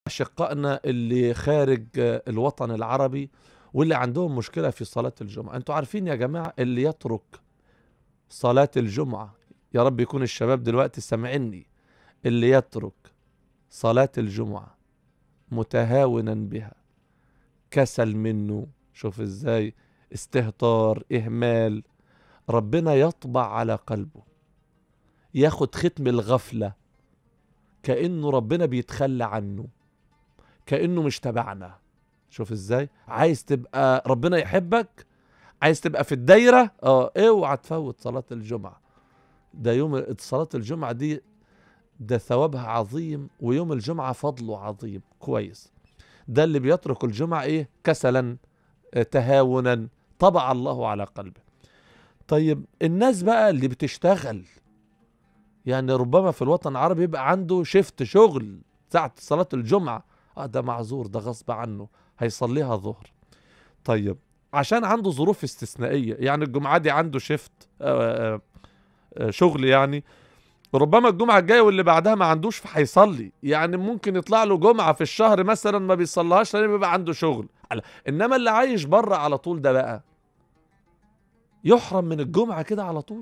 أشقائنا اللي خارج الوطن العربي واللي عندهم مشكلة في صلاة الجمعة أنتوا عارفين يا جماعة اللي يترك صلاة الجمعة يا رب يكون الشباب دلوقتي سامعني اللي يترك صلاة الجمعة متهاونا بها كسل منه شوف ازاي استهتار اهمال ربنا يطبع على قلبه ياخد ختم الغفلة كأنه ربنا بيتخلى عنه كأنه مش تبعنا شوف ازاي عايز تبقى ربنا يحبك عايز تبقى في الدايرة اه اوعى تفوت صلاة الجمعة ده يوم صلاة الجمعة دي ده ثوابها عظيم ويوم الجمعة فضله عظيم كويس ده اللي بيترك الجمعة ايه كسلا اه تهاونا طبع الله على قلبه طيب الناس بقى اللي بتشتغل يعني ربما في الوطن العربي يبقى عنده شفت شغل ساعة صلاة الجمعة اه ده معذور ده غصب عنه هيصليها ظهر طيب عشان عنده ظروف استثنائية يعني الجمعة دي عنده شفت آه آه شغل يعني ربما الجمعة الجاية واللي بعدها ما عندوش فهيصلي يعني ممكن يطلع له جمعة في الشهر مثلا ما بيصليهاش لان بيبقى عنده شغل انما اللي عايش بره على طول ده بقى يحرم من الجمعة كده على طول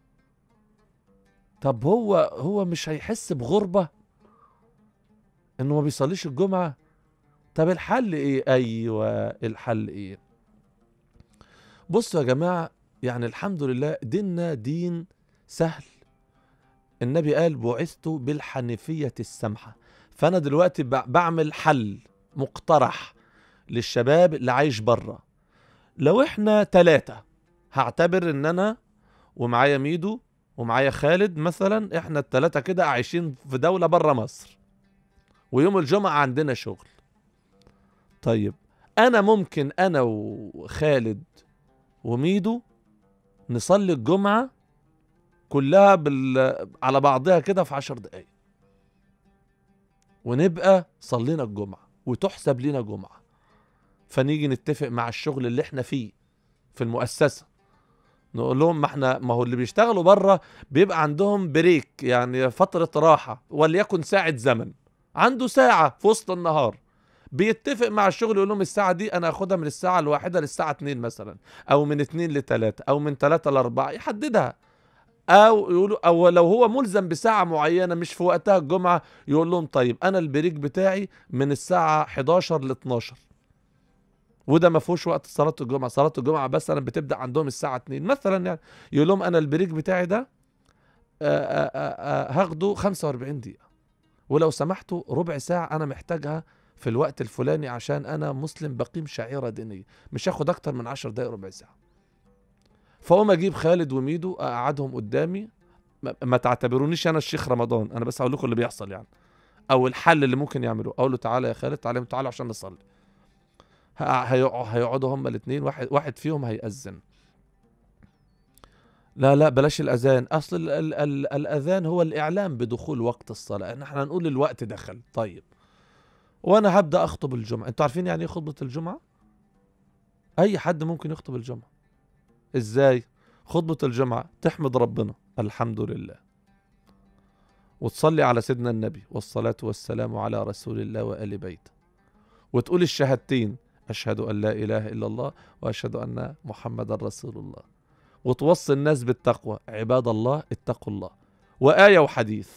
طب هو هو مش هيحس بغربة انه ما بيصليش الجمعة طب الحل ايه ايوه الحل ايه بصوا يا جماعة يعني الحمد لله ديننا دين سهل النبي قال بعثت بالحنيفية السمحة فأنا دلوقتي بعمل حل مقترح للشباب اللي عايش بره لو احنا ثلاثة هعتبر ان انا ومعايا ميدو ومعايا خالد مثلا احنا الثلاثة كده عايشين في دولة بره مصر ويوم الجمعة عندنا شغل طيب انا ممكن انا وخالد وميدو نصلي الجمعة كلها بال... على بعضها كده في عشر دقايق ونبقى صلينا الجمعة وتحسب لنا جمعة فنيجي نتفق مع الشغل اللي احنا فيه في المؤسسة نقول لهم ما احنا ما هو اللي بيشتغلوا بره بيبقى عندهم بريك يعني فترة راحة وليكن ساعة زمن عنده ساعة في وسط النهار بيتفق مع الشغل يقول لهم الساعة دي أنا أخدها من الساعة الواحدة للساعة اتنين مثلا أو من اتنين لتلاتة أو من تلاتة لأربعة يحددها او يقولوا او لو هو ملزم بساعه معينه مش في وقتها الجمعه يقول لهم طيب انا البريك بتاعي من الساعه 11 ل 12 وده ما فيهوش وقت صلاه الجمعه صلاه الجمعه بس انا بتبدا عندهم الساعه 2 مثلا يعني يقول لهم انا البريك بتاعي ده آآ آآ هاخده 45 دقيقه ولو سمحتوا ربع ساعه انا محتاجها في الوقت الفلاني عشان انا مسلم بقيم شعيره دينيه مش هاخد اكتر من 10 دقائق ربع ساعه فاقوم اجيب خالد وميدو اقعدهم قدامي ما تعتبرونيش انا الشيخ رمضان انا بس هقول لكم اللي بيحصل يعني او الحل اللي ممكن يعملوه اقول له تعالى يا خالد تعالى تعالى عشان نصلي هيقعدوا هما الاثنين واحد واحد فيهم هيأذن لا لا بلاش الاذان اصل ال ال ال الاذان هو الاعلام بدخول وقت الصلاه ان احنا هنقول الوقت دخل طيب وانا هبدا اخطب الجمعه انتوا عارفين يعني ايه خطبه الجمعه اي حد ممكن يخطب الجمعه ازاي خطبة الجمعة تحمد ربنا الحمد لله وتصلي على سيدنا النبي والصلاة والسلام على رسول الله وآل بيته وتقول الشهادتين أشهد أن لا إله إلا الله وأشهد أن محمد رسول الله وتوصي الناس بالتقوى عباد الله اتقوا الله وآية وحديث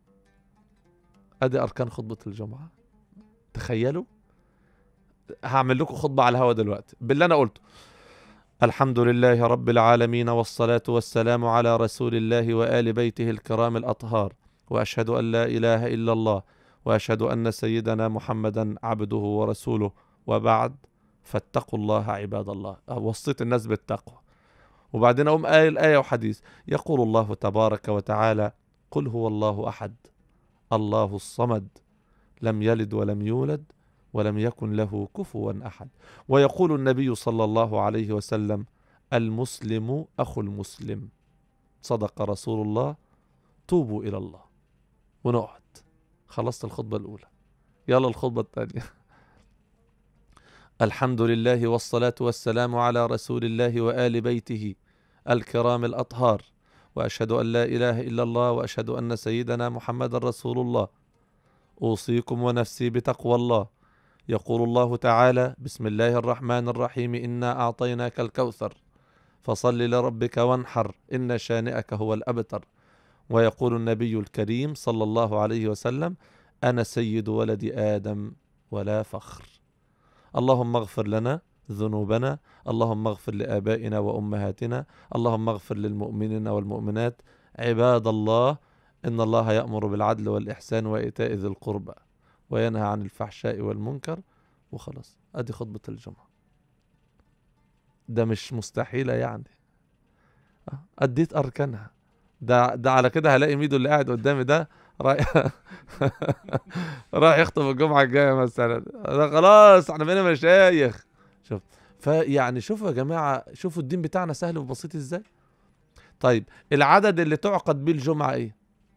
أدي أركان خطبة الجمعة تخيلوا هعمل لكم خطبة على الهوا دلوقتي باللي أنا قلته الحمد لله رب العالمين والصلاة والسلام على رسول الله وآل بيته الكرام الأطهار وأشهد أن لا إله إلا الله وأشهد أن سيدنا محمدا عبده ورسوله وبعد فاتقوا الله عباد الله وصيت الناس بالتقوى وبعدين أقوم آية الآية وحديث يقول الله تبارك وتعالى قل هو الله أحد الله الصمد لم يلد ولم يولد ولم يكن له كفوا احد ويقول النبي صلى الله عليه وسلم المسلم اخو المسلم صدق رسول الله توبوا الى الله ونقعد خلصت الخطبه الاولى يلا الخطبه الثانيه الحمد لله والصلاه والسلام على رسول الله وال بيته الكرام الاطهار واشهد ان لا اله الا الله واشهد ان سيدنا محمد رسول الله أوصيكم ونفسي بتقوى الله يقول الله تعالى بسم الله الرحمن الرحيم إنا أعطيناك الكوثر فصل لربك وانحر إن شانئك هو الأبتر ويقول النبي الكريم صلى الله عليه وسلم أنا سيد ولد آدم ولا فخر اللهم اغفر لنا ذنوبنا اللهم اغفر لآبائنا وأمهاتنا اللهم اغفر للمؤمنين والمؤمنات عباد الله إن الله يأمر بالعدل والإحسان وإيتاء ذي القربى وينهى عن الفحشاء والمنكر وخلاص أدي خطبة الجمعة ده مش مستحيلة يعني آه، أديت أركانها ده ده على كده هلاقي ميدو اللي قاعد قدامي ده رايح رايح يخطب الجمعة الجاية مثلا ده خلاص احنا بقينا مشايخ شوف فيعني شوفوا يا جماعة شوفوا الدين بتاعنا سهل وبسيط ازاي طيب العدد اللي تعقد بيه الجمعة ايه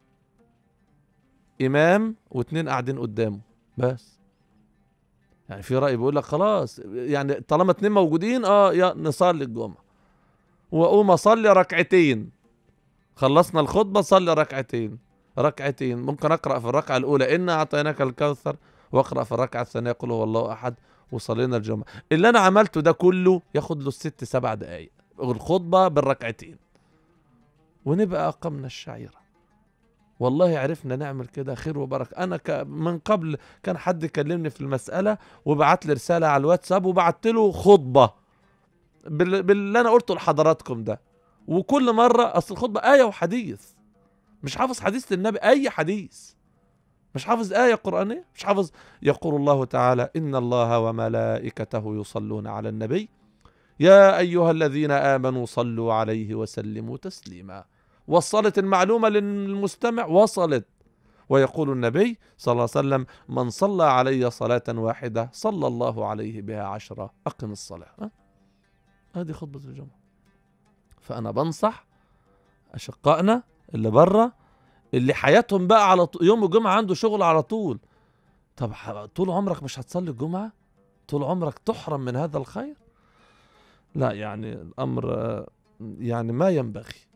امام واتنين قاعدين قدامه بس يعني في رأي بيقول لك خلاص يعني طالما اتنين موجودين اه يا نصلي الجمعة واقوم اصلي ركعتين خلصنا الخطبة صلي ركعتين ركعتين ممكن اقرأ في الركعة الاولى ان اعطيناك الكوثر واقرأ في الركعة الثانية قل هو الله احد وصلينا الجمعة اللي انا عملته ده كله ياخد له ست سبع دقايق الخطبة بالركعتين ونبقى اقمنا الشعيره والله عرفنا نعمل كده خير وبركه انا ك... من قبل كان حد كلمني في المساله وبعت لي رساله على الواتساب وبعت له خطبه بال... باللي انا قلته لحضراتكم ده وكل مره اصل الخطبه ايه وحديث مش حافظ حديث النبي اي حديث مش حافظ آية قرآنية مش حافظ يقول الله تعالى إن الله وملائكته يصلون على النبي يا أيها الذين آمنوا صلوا عليه وسلموا تسليما وصلت المعلومة للمستمع وصلت ويقول النبي صلى الله عليه وسلم من صلى علي صلاة واحدة صلى الله عليه بها عشرة أقم الصلاة هذه خطبة الجمعة فأنا بنصح أشقائنا اللي بره اللي حياتهم بقى على طول يوم الجمعة عنده شغل على طول طب طول عمرك مش هتصلي الجمعة طول عمرك تحرم من هذا الخير لا يعني الأمر يعني ما ينبغي